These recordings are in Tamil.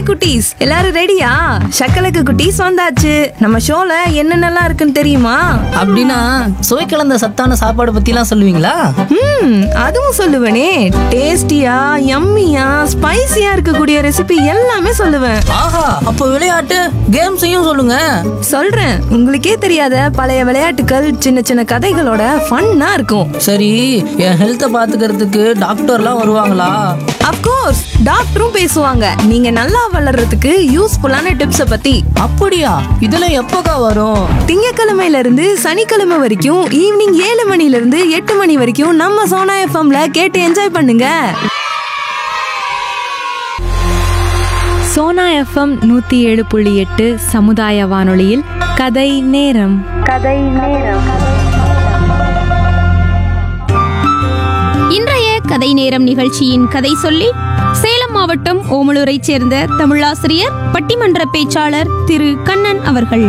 குட்டீஸ் எல்லாரும் ரெடியா சக்கலக்கு குட்டீஸ் வந்தாச்சு நம்ம ஷோல என்னென்னலாம் இருக்குன்னு தெரியுமா அப்படின்னா சுவை கலந்த சத்தான சாப்பாடு பத்திலாம் சொல்லுவீங்களா ம் அதுவும் சொல்லுவேனே டேஸ்டியா யம்மியா ஸ்பைசியா இருக்கக்கூடிய ரெசிபி எல்லாமே சொல்லுவேன் ஆஹா அப்போ விளையாட்டு கேம்ஸையும் சொல்லுங்க சொல்றேன் உங்களுக்கே தெரியாத பழைய விளையாட்டுகள் சின்ன சின்ன கதைகளோட ஃபன்னா இருக்கும் சரி என் ஹெல்த்தை பாத்துக்கிறதுக்கு டாக்டர்லாம் வருவாங்களா அப்கோர்ஸ் டாக்டரும் பேசுவாங்க நீங்க நல்லா வளர்றதுக்கு யூஸ்ஃபுல்லான டிப்ஸ பத்தி அப்படியா இதெல்லாம் எப்போக்கா வரும் திங்கக்கிழமையில இருந்து சனிக்கிழமை வரைக்கும் ஈவினிங் ஏழு மணில இருந்து எட்டு மணி வரைக்கும் நம்ம சோனா எஃப்எம்ல கேட்டு என்ஜாய் பண்ணுங்க சோனா எஃப்எம் நூத்தி ஏழு புள்ளி எட்டு சமுதாய வானொலியில் கதை நேரம் இன்றைய கதை நேரம் நிகழ்ச்சியின் கதை சொல்லி சேலம் மாவட்டம் ஓமலூரைச் சேர்ந்த தமிழாசிரியர் பட்டிமன்ற பேச்சாளர் திரு கண்ணன் அவர்கள்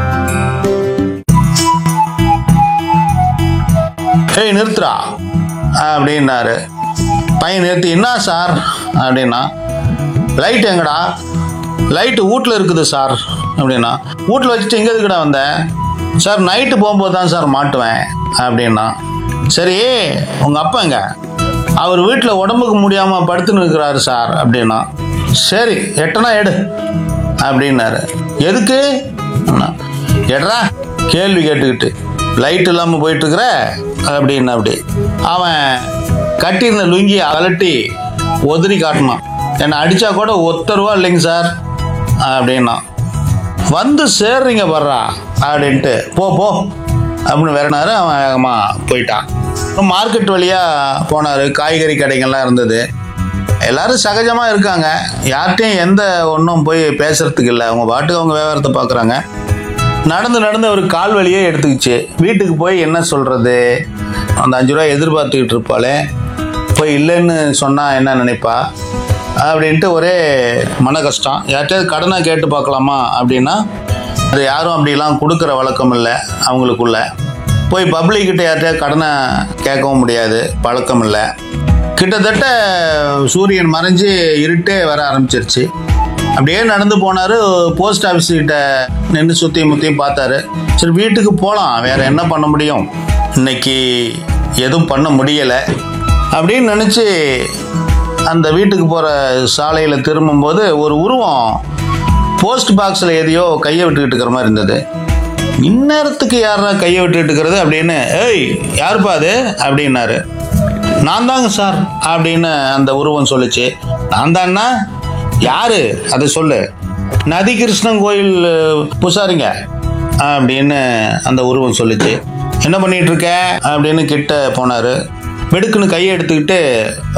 ஏய் நிறுத்துறா அப்படின்னாரு பையன் நிறுத்தி என்ன சார் அப்படின்னா லைட் எங்கடா லைட்டு வீட்டில் இருக்குது சார் அப்படின்னா வீட்டில் வச்சுட்டு எங்கே எதுக்குடா வந்தேன் சார் நைட்டு போகும்போது தான் சார் மாட்டுவேன் அப்படின்னா சரி உங்கள் அப்பா எங்க அவர் வீட்டில் உடம்புக்கு முடியாமல் படுத்துன்னு இருக்கிறாரு சார் அப்படின்னா சரி எட்டனா எடு அப்படின்னாரு எதுக்கு அண்ணா, எட்ரா கேள்வி கேட்டுக்கிட்டு லைட் இல்லாமல் போயிட்டுருக்குற அப்படின்னு அப்படி அவன் கட்டியிருந்த லுங்கியை அலட்டி உதறி காட்டினான் என்னை அடித்தா கூட ஒத்த ரூபா இல்லைங்க சார் அப்படின்னா வந்து சேர்றீங்க பர்றா அப்படின்ட்டு போ போ அப்படின்னு வேறனாரு அவன் வேகமாக போயிட்டான் அப்புறம் மார்க்கெட் வழியாக போனார் காய்கறி கடைகள்லாம் இருந்தது எல்லாரும் சகஜமாக இருக்காங்க யார்கிட்டையும் எந்த ஒன்றும் போய் பேசுறதுக்கு இல்லை அவங்க பாட்டுக்கு அவங்க வியாபாரத்தை பார்க்குறாங்க நடந்து நடந்து ஒரு கால் வலியே எடுத்துக்கிச்சு வீட்டுக்கு போய் என்ன சொல்கிறது அந்த அஞ்சு ரூபா எதிர்பார்த்துக்கிட்டு இருப்பாளே போய் இல்லைன்னு சொன்னால் என்ன நினைப்பா அப்படின்ட்டு ஒரே மன கஷ்டம் யார்கிட்டயாவது கடனை கேட்டு பார்க்கலாமா அப்படின்னா அது யாரும் அப்படிலாம் கொடுக்குற வழக்கம் இல்லை அவங்களுக்குள்ள போய் பப்ளிக்கிட்ட யார்கிட்டயாவது கடனை கேட்கவும் முடியாது பழக்கம் இல்லை கிட்டத்தட்ட சூரியன் மறைஞ்சு இருட்டே வர ஆரம்பிச்சிருச்சு அப்படியே நடந்து போனார் போஸ்ட் ஆஃபீஸ் கிட்ட நின்று சுற்றியும் முத்தியும் பார்த்தாரு சரி வீட்டுக்கு போகலாம் வேற என்ன பண்ண முடியும் இன்னைக்கு எதுவும் பண்ண முடியலை அப்படின்னு நினச்சி அந்த வீட்டுக்கு போகிற சாலையில் திரும்பும்போது ஒரு உருவம் போஸ்ட் பாக்ஸில் எதையோ கையை விட்டுக்கிட்டு இருக்கிற மாதிரி இருந்தது இந்நேரத்துக்கு யாரா கையை விட்டுக்கிட்டு இருக்கிறது அப்படின்னு ஏய் யாருப்பா அது அப்படின்னாரு நான் தாங்க சார் அப்படின்னு அந்த உருவம் சொல்லுச்சு நான் தான்னா யாரு அதை சொல்லு நதி கிருஷ்ணன் கோயில் பூசாரிங்க அப்படின்னு அந்த உருவம் சொல்லுச்சு என்ன பண்ணிட்டு இருக்க அப்படின்னு கிட்ட போனாரு வெடுக்குன்னு கையை எடுத்துக்கிட்டு